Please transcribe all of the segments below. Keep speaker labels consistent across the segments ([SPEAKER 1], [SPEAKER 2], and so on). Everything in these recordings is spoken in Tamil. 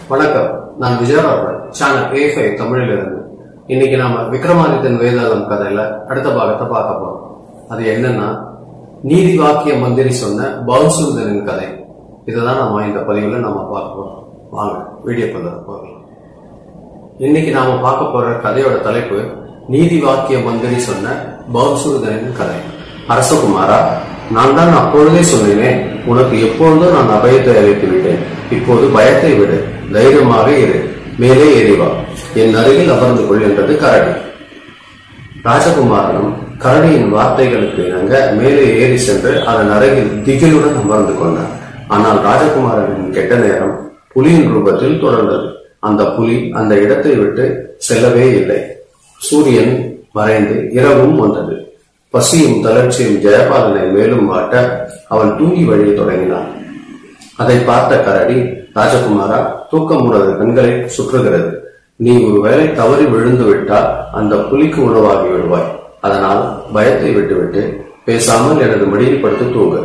[SPEAKER 1] வணக்கம் நான் விஜயராகவன் சேனல் ஏ ஃபைவ் தமிழில் இருந்து இன்னைக்கு நாம விக்ரமாதித்தன் வேதாளம் கதையில அடுத்த பாகத்தை பார்க்க போறோம் அது என்னன்னா நீதி வாக்கிய மந்திரி சொன்ன பவுன்சூதனின் கதை இதுதான் நம்ம இந்த பதிவுல நம்ம பார்க்க போறோம் வாங்க வீடியோக்குள்ள போகலாம் இன்னைக்கு நாம பார்க்க போற கதையோட தலைப்பு நீதி வாக்கிய மந்திரி சொன்ன பவுன்சூதனின் கதை அரசகுமாரா நான் தான் அப்பொழுதே சொன்னேனே உனக்கு எப்பொழுதும் நான் அபயத்தை அளித்து விட்டேன் இப்போது பயத்தை விடு தைரியமாக இரு மேலே ஏறி வா என் அருகில் அமர்ந்து கொள் என்றது கரடி ராஜகுமாரனும் கரடியின் வார்த்தைகளுக்கு இணங்க மேலே ஏறி சென்று அதன் அருகில் திகிலுடன் அமர்ந்து கொண்டார் ஆனால் ராஜகுமாரனின் கெட்ட நேரம் புலியின் ரூபத்தில் தொடர்ந்தது அந்த புலி அந்த இடத்தை விட்டு செல்லவே இல்லை சூரியன் மறைந்து இரவும் வந்தது பசியும் தளர்ச்சியும் ஜெயபாலனை மேலும் வாட்ட அவன் தூங்கி வழிய தொடங்கினான் அதை பார்த்த கரடி ராஜகுமாரா தூக்கம் உனது கண்களை சுற்றுகிறது நீ ஒருவேளை தவறி விழுந்து விட்டால் அந்த புலிக்கு உணவாகி விடுவாய் அதனால் பயத்தை விட்டுவிட்டு பேசாமல் எனது மடியில் படுத்து தூங்கு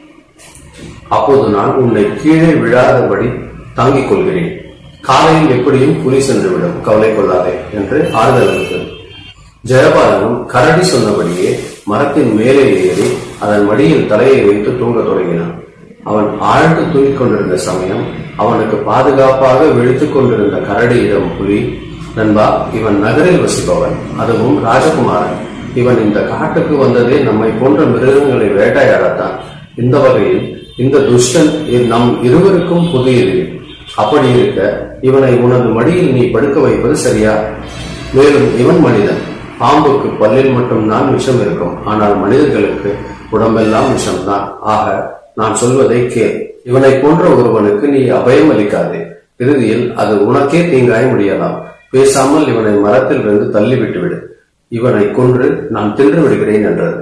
[SPEAKER 1] அப்போது நான் உன்னை கீழே விழாதபடி தாங்கிக் கொள்கிறேன் காலையில் எப்படியும் புலி சென்று விடும் கவலை கொள்ளாதே என்று ஆறுதல் அளித்தது ஜெயபாலனும் கரடி சொன்னபடியே மரத்தின் மேலே ஏறி அதன் மடியில் தலையை வைத்து தூங்கத் தொடங்கினான் அவன் ஆழ்ந்து தூங்கிக் கொண்டிருந்த சமயம் அவனுக்கு பாதுகாப்பாக விழித்துக் கொண்டிருந்த கரடியிடம் புலி நண்பா இவன் நகரில் வசிப்பவன் அதுவும் ராஜகுமாரன் இவன் இந்த காட்டுக்கு வந்ததே நம்மை போன்ற மிருகங்களை வேட்டையாடத்தான் இந்த வகையில் இந்த துஷ்டன் இ- நம் இருவருக்கும் புது எதிரி அப்படி இருக்க இவனை உனது மடியில் நீ படுக்க வைப்பது சரியா மேலும் இவன் மனிதன் பாம்புக்கு பல்லில் மட்டும்தான் விஷம் இருக்கும் ஆனால் மனிதர்களுக்கு உடம்பெல்லாம் விஷம்தான் ஆக நான் சொல்வதை கேள் இவனை போன்ற ஒருவனுக்கு நீ அபயம் அளிக்காதே இறுதியில் அது உனக்கே தீங்காய முடியலாம் பேசாமல் இவனை மரத்தில் இருந்து தள்ளிவிட்டு விடு இவனை கொன்று நான் தின்று விடுகிறேன் என்றது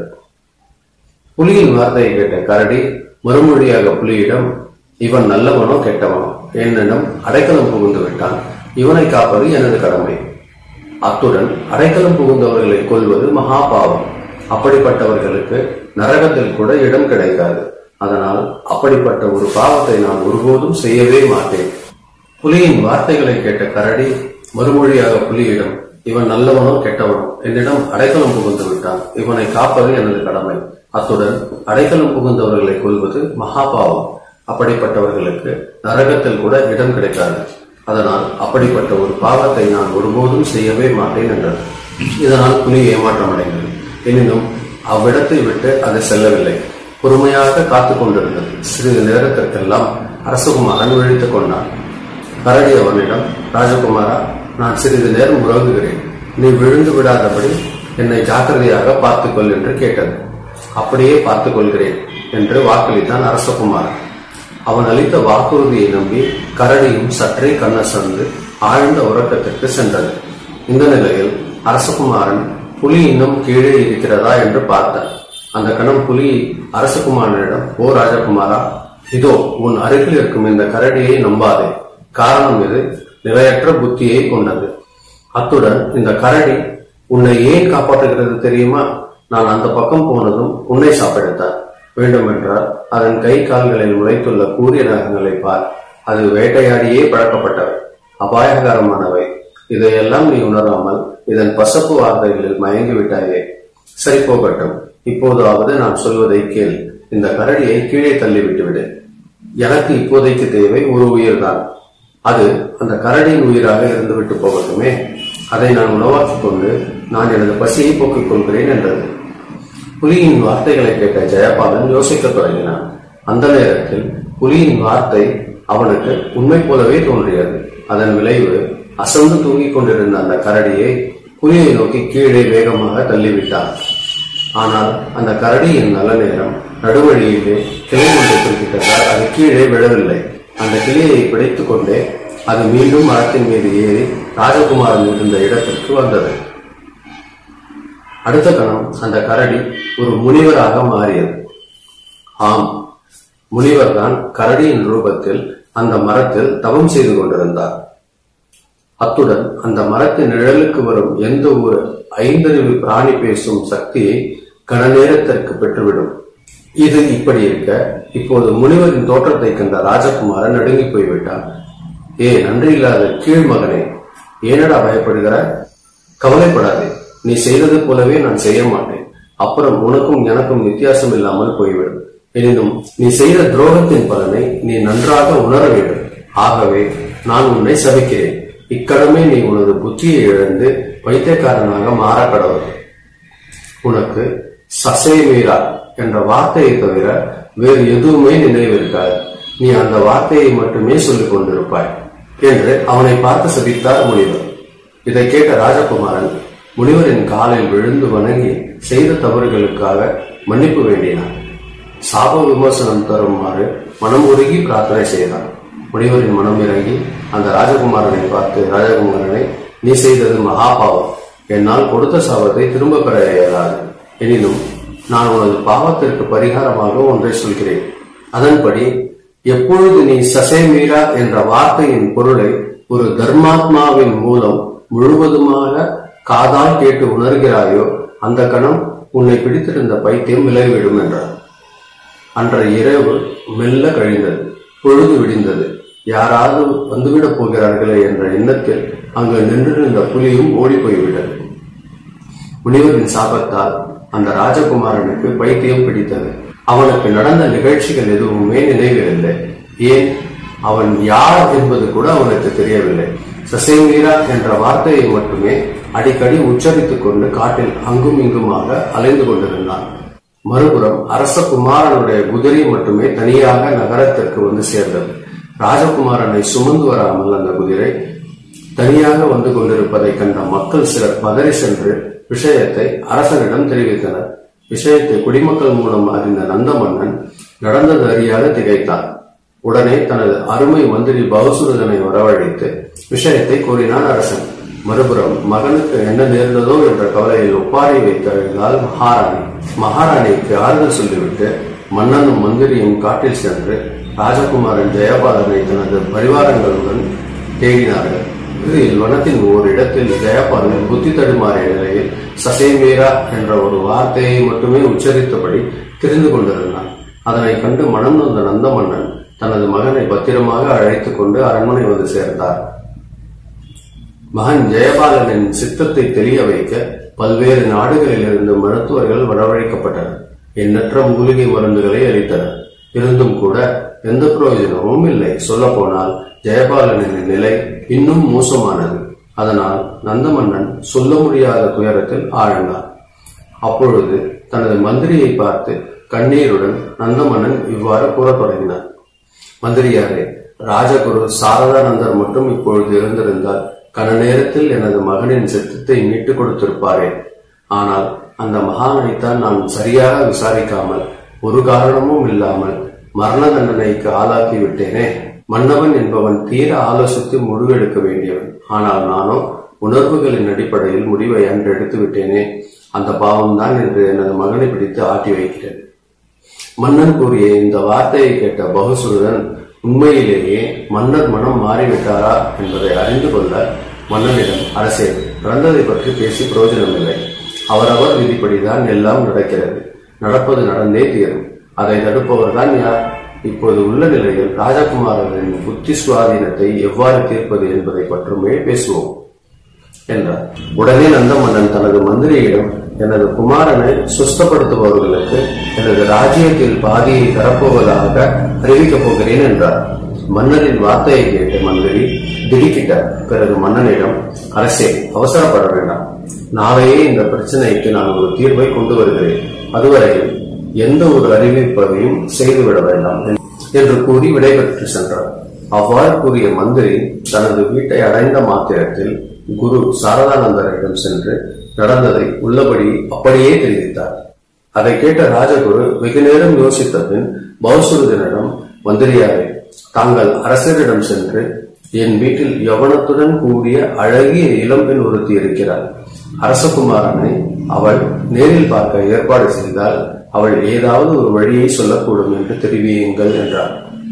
[SPEAKER 1] புலியின் வார்த்தையை கேட்ட கரடி மறுமொழியாக புலியிடம் இவன் நல்லவனோ கெட்டவனோ என்னிடம் அடைக்கலம் புகுந்து விட்டான் இவனை காப்பது எனது கடமை அத்துடன் அடைக்கலம் புகுந்தவர்களை கொல்வது மகா பாவம் அப்படிப்பட்டவர்களுக்கு நரகத்தில் கூட இடம் கிடைக்காது அதனால் அப்படிப்பட்ட ஒரு பாவத்தை நான் ஒருபோதும் செய்யவே மாட்டேன் புலியின் வார்த்தைகளை கேட்ட கரடி மறுமொழியாக புலியிடம் இவன் நல்லவனோ கெட்டவனோ என்னிடம் அடைக்கலம் புகுந்து விட்டான் இவனை காப்பது எனது கடமை அத்துடன் அடைக்கலம் புகுந்தவர்களை கொல்வது மகாபாவம் அப்படிப்பட்டவர்களுக்கு நரகத்தில் கூட இடம் கிடைக்காது அதனால் அப்படிப்பட்ட ஒரு பாவத்தை நான் ஒருபோதும் செய்யவே மாட்டேன் என்றது இதனால் புலி ஏமாற்றம் அடைந்தது எனினும் அவ்விடத்தை விட்டு அது செல்லவில்லை பொறுமையாக காத்துக் கொண்டிருந்தது சிறிது நேரத்திற்கெல்லாம் அரசகுமாரன் விழித்துக் கொண்டான் கரடி அவனிடம் ராஜகுமாரா நான் சிறிது நேரம் உறங்குகிறேன் நீ விழுந்து விடாதபடி என்னை ஜாக்கிரதையாக பார்த்துக்கொள் என்று கேட்டது அப்படியே பார்த்துக் கொள்கிறேன் என்று வாக்களித்தான் அரசகுமாரன் அவன் அளித்த வாக்குறுதியை நம்பி கரடியும் சற்றே கண்ணசந்து ஆழ்ந்த உறக்கத்திற்கு சென்றது இந்த நிலையில் அரசகுமாரன் புலி இன்னும் கீழே இருக்கிறதா என்று பார்த்தான் அந்த கணம் புலி அரசகுமாரனிடம் ஓ ராஜகுமாரா இதோ உன் அருகில் இருக்கும் இந்த கரடியை நம்பாதே காரணம் இது நிலையற்ற புத்தியை கொண்டது அத்துடன் இந்த கரடி உன்னை ஏன் காப்பாற்றுகிறது தெரியுமா நான் அந்த பக்கம் போனதும் உன்னை சாப்பிடுத்தார் வேண்டுமென்றால் அதன் கை கால்களில் முளைத்துள்ள கூரிய நகங்களை பார் அது வேட்டையாடியே பழக்கப்பட்டவை அபாயகரமானவை இதையெல்லாம் நீ உணராமல் இதன் பசப்பு வார்த்தைகளில் மயங்கி விட்டாயே சரி போகட்டும் இப்போதாவது நான் சொல்வதை கேள் இந்த கரடியை கீழே தள்ளிவிட்டு விடு எனக்கு இப்போதைக்கு தேவை ஒரு உயிர்தான் அது அந்த கரடியின் உயிராக இருந்துவிட்டு போகட்டுமே அதை நான் உணவாக்கிக் கொண்டு நான் எனது பசியை போக்கிக் கொள்கிறேன் என்றது புலியின் வார்த்தைகளை கேட்ட ஜெயபாலன் யோசிக்கத் தொடங்கினான் அந்த நேரத்தில் புலியின் வார்த்தை அவனுக்கு உண்மை போலவே தோன்றியது அதன் விளைவு அசந்து தூங்கிக் கொண்டிருந்த அந்த கரடியை புலியை நோக்கி கீழே வேகமாக தள்ளிவிட்டான் ஆனால் அந்த கரடியின் நல்ல நேரம் நடுவழியிலே கிளை ஒன்று குறிப்பிட்டதால் அது கீழே விழவில்லை அந்த கிளையை பிடித்துக் கொண்டே அது மீண்டும் மரத்தின் மீது ஏறி ராஜகுமாரன் இருந்த இடத்திற்கு வந்தது அடுத்த கணம் அந்த கரடி ஒரு முனிவராக மாறியது ஆம் முனிவர்தான் கரடியின் ரூபத்தில் அந்த மரத்தில் தவம் செய்து கொண்டிருந்தார் அத்துடன் அந்த மரத்தின் நிழலுக்கு வரும் எந்த ஒரு ஐந்தறிவு பிராணி பேசும் சக்தியை கன நேரத்திற்கு பெற்றுவிடும் இது இப்படி இருக்க இப்போது முனிவரின் தோற்றத்தை கண்ட ராஜகுமாரன் நடுங்கி போய்விட்டான் ஏ நன்றி இல்லாத கீழ் மகனே ஏனடா பயப்படுகிறாய் கவலைப்படாதே நீ செய்தது போலவே நான் செய்ய மாட்டேன் அப்புறம் உனக்கும் எனக்கும் வித்தியாசம் இல்லாமல் போய்விடும் எனினும் நீ செய்த துரோகத்தின் பலனை நீ நன்றாக உணர வேண்டும் ஆகவே நான் உன்னை சபிக்கிறேன் இக்கடமே நீ உனது புத்தியை இழந்து பைத்தியக்காரனாக மாற கடவுள் உனக்கு சசேமீரா என்ற வார்த்தையை தவிர வேறு எதுவுமே நினைவிருக்காது நீ அந்த வார்த்தையை மட்டுமே சொல்லிக் கொண்டிருப்பாய் என்று அவனை பார்த்து சபித்தார் முனிவர் இதை கேட்ட ராஜகுமாரன் முனிவரின் காலில் விழுந்து வணங்கி செய்த தவறுகளுக்காக மன்னிப்பு வேண்டினான் சாப விமர்சனம் தருமாறு மனம் உருகி பிரார்த்தனை செய்தான் முனிவரின் மனம் இறங்கி அந்த ராஜகுமாரனை பார்த்து ராஜகுமாரனை நீ செய்தது மகாபாவம் என்னால் கொடுத்த சாபத்தை திரும்ப பெற இயலாது எனினும் நான் உனது பாவத்திற்கு பரிகாரமாக ஒன்றை சொல்கிறேன் அதன்படி எப்பொழுது நீ சசேமீரா என்ற வார்த்தையின் பொருளை ஒரு தர்மாத்மாவின் மூலம் முழுவதுமாக காதால் கேட்டு உணர்கிறாயோ அந்த கணம் உன்னை பிடித்திருந்த பைத்தியம் விலகிவிடும் என்றார் அன்றைய இரவு மெல்ல கழிந்தது பொழுது விடிந்தது யாராவது வந்துவிடப் போகிறார்களே என்ற எண்ணத்தில் அங்கு நின்றிருந்த புலியும் ஓடி போய்விட்டது முனிவரின் சாபத்தால் அந்த ராஜகுமாரனுக்கு பைத்தியம் பிடித்தது அவனுக்கு நடந்த நிகழ்ச்சிகள் எதுவுமே நினைவில் இல்லை ஏன் அவன் யார் என்பது கூட அவனுக்கு தெரியவில்லை சசேமீரா என்ற வார்த்தையை மட்டுமே அடிக்கடி உச்சரித்துக் கொண்டு காட்டில் அங்கும் இங்குமாக அலைந்து கொண்டிருந்தான் மறுபுறம் அரச குமாரனுடைய குதிரை மட்டுமே தனியாக நகரத்திற்கு வந்து சேர்ந்தது ராஜகுமாரனை சுமந்து வராமல் அந்த குதிரை தனியாக வந்து கொண்டிருப்பதை கண்ட மக்கள் சிலர் பதறி சென்று விஷயத்தை அரசனிடம் தெரிவித்தனர் விஷயத்தை குடிமக்கள் மூலம் அறிந்த நந்த மன்னன் நடந்தது அறியாத திகைத்தான் உடனே தனது அருமை மந்திரி பௌசுரதனை வரவழைத்து விஷயத்தை கூறினான் அரசன் மறுபுறம் மகனுக்கு என்ன நேர்ந்ததோ என்ற கவலையில் ஒப்பாரி வைத்து அழுந்தால் மகாராணி மகாராணிக்கு ஆறுதல் சொல்லிவிட்டு மன்னனும் மந்திரியும் காட்டில் சென்று ராஜகுமாரன் ஜெயபாலனை தனது பரிவாரங்களுடன் தேடினார்கள் இறுதியில் வனத்தின் ஓரிடத்தில் ஜெயபாலன் புத்தி தடுமாறிய நிலையில் சசேமீரா என்ற ஒரு வார்த்தையை மட்டுமே உச்சரித்தபடி தெரிந்து கொண்டிருந்தான் அதனை கண்டு மனம் நொந்த நந்த மன்னன் தனது மகனை பத்திரமாக அழைத்துக் கொண்டு அரண்மனை வந்து சேர்ந்தார் மகன் ஜெயபாலனின் சித்தத்தை தெரிய வைக்க பல்வேறு நாடுகளிலிருந்து மருத்துவர்கள் வரவழைக்கப்பட்டனர் எண்ணற்ற மூலிகை மருந்துகளை அளித்தனர் இருந்தும் கூட எந்த பிரயோஜனமும் இல்லை சொல்ல போனால் ஜெயபாலனின் நிலை இன்னும் மோசமானது அதனால் நந்தமன்னன் சொல்ல முடியாத துயரத்தில் ஆழ்ந்தார் அப்பொழுது தனது மந்திரியை பார்த்து கண்ணீருடன் நந்தமன்னன் இவ்வாறு கூறத் தொடங்கினார் மந்திரியாரே ராஜகுரு சாரதானந்தர் மட்டும் இப்பொழுது இருந்திருந்தால் கன நேரத்தில் எனது மகனின் சித்தத்தை மீட்டுக் கொடுத்திருப்பாரே ஆனால் அந்த மகானைத்தான் நான் சரியாக விசாரிக்காமல் ஒரு காரணமும் இல்லாமல் மரண தண்டனைக்கு ஆளாக்கி விட்டேனே மன்னவன் என்பவன் தீர ஆலோசித்து முடிவெடுக்க வேண்டியவன் ஆனால் நானோ உணர்வுகளின் அடிப்படையில் முடிவை அன்று எடுத்து விட்டேனே அந்த பாவம்தான் என்று எனது மகனை பிடித்து ஆட்டி வைக்கிறேன் மன்னன் கூறிய இந்த வார்த்தையை கேட்ட பகுசுரன் உண்மையிலேயே மன்னர் மனம் மாறிவிட்டாரா என்பதை அறிந்து கொள்ள மன்னனிடம் அரசே நடந்ததை பற்றி பேசி பிரயோஜனமில்லை அவரவர் விதிப்படிதான் எல்லாம் நடக்கிறது நடப்பது நடந்தே தீரும் அதை தடுப்பவர்தான் யார் இப்போது உள்ள நிலையில் ராஜகுமாரரின் புத்தி சுவாதீனத்தை எவ்வாறு தீர்ப்பது என்பதை பற்றுமே பேசுவோம் என்றார் உடனே நந்த மன்னன் தனது மந்திரியிடம் எனது குமாரனை சுஸ்தப்படுத்துபவர்களுக்கு எனது ராஜ்யத்தில் பாதியை தரப்போவதாக அறிவிக்கப் போகிறேன் என்றார் மன்னரின் வார்த்தையை கேட்டு மந்திரி திடுக்கிட்டார் பிறகு மன்னனிடம் அரசே அவசரப்பட வேண்டாம் நாளையே இந்த பிரச்சனைக்கு நான் ஒரு தீர்வை கொண்டு வருகிறேன் அதுவரையில் எந்த ஒரு அறிவிப்பையும் செய்துவிட வேண்டாம் என்று கூறி விடைபெற்று சென்றார் அவ்வாறு கூறிய மந்திரி தனது வீட்டை அடைந்த மாத்திரத்தில் குரு சாரதானந்தரிடம் சென்று நடந்ததை உள்ளபடி அப்படியே தெரிவித்தார் அதை கேட்ட ராஜகுரு வெகு நேரம் யோசித்த பின் பௌசுருதனிடம் மந்திரியாரே தாங்கள் அரசரிடம் சென்று என் வீட்டில் யவனத்துடன் கூடிய அழகிய இளம்பெண் ஒருத்தி இருக்கிறாள் அரசகுமாரனை அவள் நேரில் பார்க்க ஏற்பாடு செய்தால் அவள் ஏதாவது ஒரு வழியை சொல்லக்கூடும் என்று தெரிவியுங்கள் என்றார்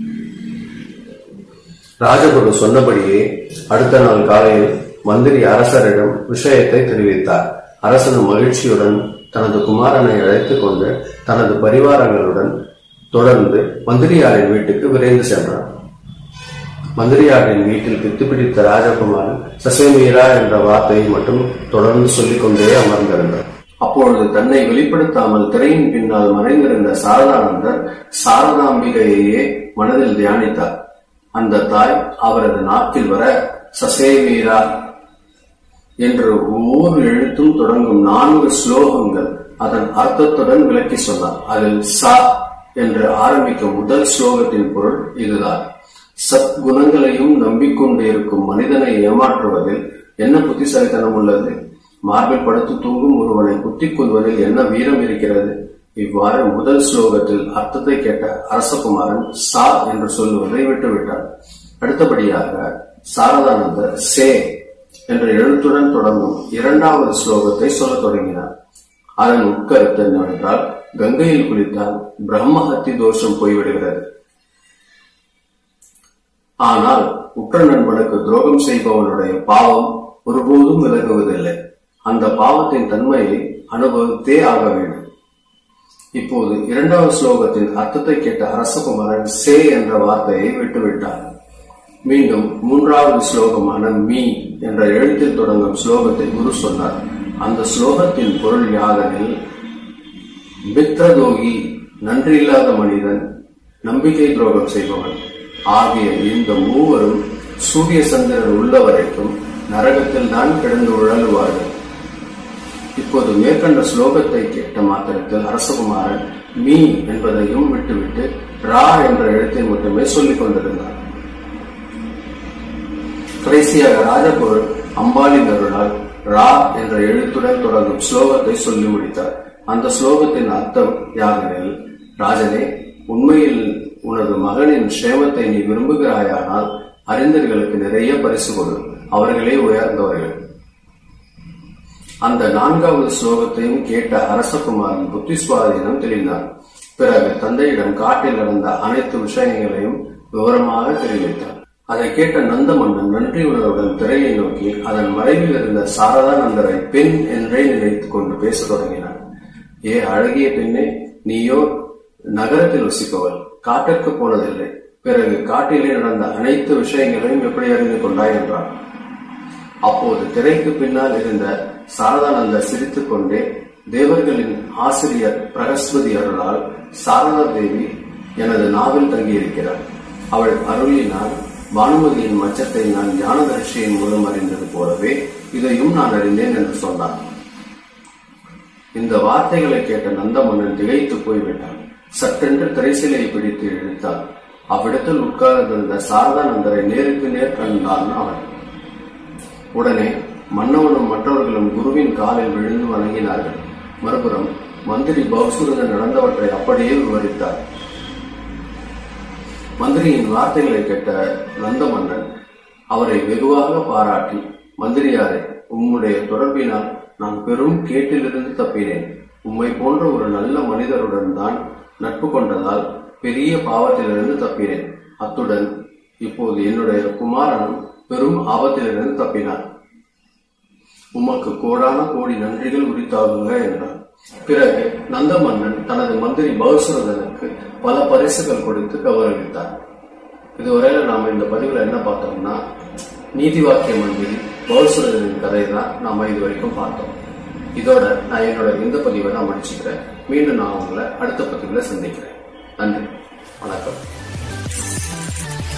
[SPEAKER 1] ராஜகுரு சொன்னபடியே அடுத்த நாள் காலையில் மந்திரி அரசரிடம் விஷயத்தை தெரிவித்தார் அரசனும் மகிழ்ச்சியுடன் தனது குமாரனை அழைத்துக் கொண்டு தனது பரிவாரங்களுடன் தொடர்ந்து மந்திரியாரின் வீட்டுக்கு விரைந்து சென்றார் மந்திரியாரின் வீட்டில் பித்து பிடித்த ராஜகுமாரன் சசேமீரா என்ற வார்த்தையை மட்டும் தொடர்ந்து சொல்லிக் கொண்டே அமர்ந்திருந்தார் அப்பொழுது தன்னை வெளிப்படுத்தாமல் திரையின் பின்னால் மறைந்திருந்த சாரதானந்தர் சாரதாம்பிகையையே மனதில் தியானித்தார் அந்த தாய் அவரது நாக்கில் வர சசேமீரா என்று ஒவ்வொரு எழுத்தும் தொடங்கும் நான்கு ஸ்லோகங்கள் அதன் அர்த்தத்துடன் விளக்கி சொன்னார் அதில் ச என்று ஆரம்பிக்கும் முதல் ஸ்லோகத்தின் பொருள் இதுதான் சத் குணங்களையும் நம்பிக்கொண்டு இருக்கும் மனிதனை ஏமாற்றுவதில் என்ன புத்திசாலித்தனம் உள்ளது மார்பில் படுத்து தூங்கும் ஒருவனை குத்திக் கொள்வதில் என்ன வீரம் இருக்கிறது இவ்வாறு முதல் ஸ்லோகத்தில் அர்த்தத்தை கேட்ட அரசகுமாரன் சா என்று சொல்லுவதை விட்டுவிட்டார் அடுத்தபடியாக சாரதானந்தர் சே என்ற எழுத்துடன் தொடங்கும் இரண்டாவது ஸ்லோகத்தை சொல்லத் தொடங்கினார் அதன் உட்கருத்து என்னவென்றால் கங்கையில் குளித்தால் பிரம்மஹத்தி தோஷம் போய்விடுகிறது ஆனால் உற்ற நண்பனுக்கு துரோகம் செய்பவனுடைய பாவம் ஒருபோதும் விலகுவதில்லை அந்த பாவத்தின் தன்மையை அனுபவித்தே ஆக வேண்டும் இப்போது இரண்டாவது ஸ்லோகத்தின் அர்த்தத்தை கேட்ட அரசகுமாரன் சே என்ற வார்த்தையை விட்டுவிட்டார் மீண்டும் மூன்றாவது ஸ்லோகமான மீ என்ற எழுத்தில் தொடங்கும் ஸ்லோகத்தை குரு சொன்னார் அந்த ஸ்லோகத்தின் பொருள் யாதெனில் மித்ரதோகி நன்றியில்லாத மனிதன் நம்பிக்கை துரோகம் செய்பவன் ஆகிய இந்த மூவரும் சூரிய சந்திரன் உள்ள வரைக்கும் நரகத்தில் தான் கிடந்து உழலுவார்கள் இப்போது மேற்கண்ட ஸ்லோகத்தை கேட்ட மாத்திரத்தில் அரசகுமாரன் மீ என்பதையும் விட்டுவிட்டு ரா என்ற எழுத்தை மட்டுமே சொல்லிக் கொண்டிருந்தார் கடைசியாக ராஜபொருள் அம்பாலின் அருளால் ரா என்ற எழுத்துடன் தொடங்கும் ஸ்லோகத்தை சொல்லி முடித்தார் அந்த ஸ்லோகத்தின் அர்த்தம் யாதெனில் ராஜனே உண்மையில் உனது மகனின் க்ஷேமத்தை நீ விரும்புகிறாயானால் அறிஞர்களுக்கு நிறைய பரிசு கொடு அவர்களே உயர்ந்தவர்கள் அந்த நான்காவது ஸ்லோகத்தையும் கேட்ட அரசகுமாரன் புத்தி சுவாதீனம் தெளிந்தார் பிறகு தந்தையிடம் காட்டில் நடந்த அனைத்து விஷயங்களையும் விவரமாக தெரிவித்தார் அதை கேட்ட நந்த மன்னன் நன்றி உணர்வுடன் திரையை நோக்கி அதன் மறைவில் இருந்த சாரதானந்தரை பெண் என்றே நினைத்துக் கொண்டு பேசத் தொடங்கினார் ஏ அழகிய பெண்ணே நீயோ நகரத்தில் வசிப்பவள் காட்டிற்கு போனதில்லை பிறகு காட்டிலே நடந்த அனைத்து விஷயங்களையும் எப்படி அறிந்து கொண்டாய் என்றார் அப்போது திரைக்கு பின்னால் இருந்த சாரதானந்தர் சிரித்துக் கொண்டே தேவர்களின் ஆசிரியர் பிரகஸ்பதி அருளால் சாரதா தேவி எனது நாவில் தங்கியிருக்கிறார் அவள் அருளினால் பானுமதியின் மச்சத்தை நான் ஞானதர்ஷியின் மூலம் அறிந்தது போலவே இதையும் நான் அறிந்தேன் என்று சொன்னார் இந்த வார்த்தைகளை கேட்ட நந்தமன்னன் திகைத்து போய்விட்டான் சட்டென்று திரைசிலையை பிடித்து இழுத்தான் அவ்விடத்தில் உட்கார்ந்திருந்த சாரதானந்தரை நேருக்கு நேர் கண்டான் அவன் உடனே மன்னவனும் மற்றவர்களும் குருவின் காலில் விழுந்து வணங்கினார்கள் மறுபுறம் மந்திரி பௌசுரதன் நடந்தவற்றை அப்படியே விவரித்தார் மந்திரியின் வார்த்தைகளை கேட்ட நந்தமன்னன் அவரை வெகுவாக பாராட்டி மந்திரியாரே உம்முடைய தொடர்பினால் நான் பெரும் கேட்டிலிருந்து தப்பினேன் உம்மை போன்ற ஒரு நல்ல மனிதருடன் தான் நட்பு கொண்டதால் பெரிய பாவத்திலிருந்து தப்பினேன் அத்துடன் இப்போது என்னுடைய குமாரனும் பெரும் ஆபத்திலிருந்து தப்பினார் உமக்கு கோடான கோடி நன்றிகள் உரித்தாகுங்க என்றார் பிறகு நந்தமன்னன் தனது மந்திரி பௌசுரதனுக்கு பல பரிசுகள் கொடுத்து கௌரவித்தார் இதுவரையில நாம இந்த பதிவுல என்ன பார்த்தோம்னா நீதி வாக்கிய மந்திரி பௌசுரதனின் கதை தான் நாம இது வரைக்கும் பார்த்தோம் இதோட நான் என்னோட இந்த பதிவை நான் முடிச்சுக்கிறேன் மீண்டும் நான் உங்களை அடுத்த பதிவுல சந்திக்கிறேன் நன்றி வணக்கம்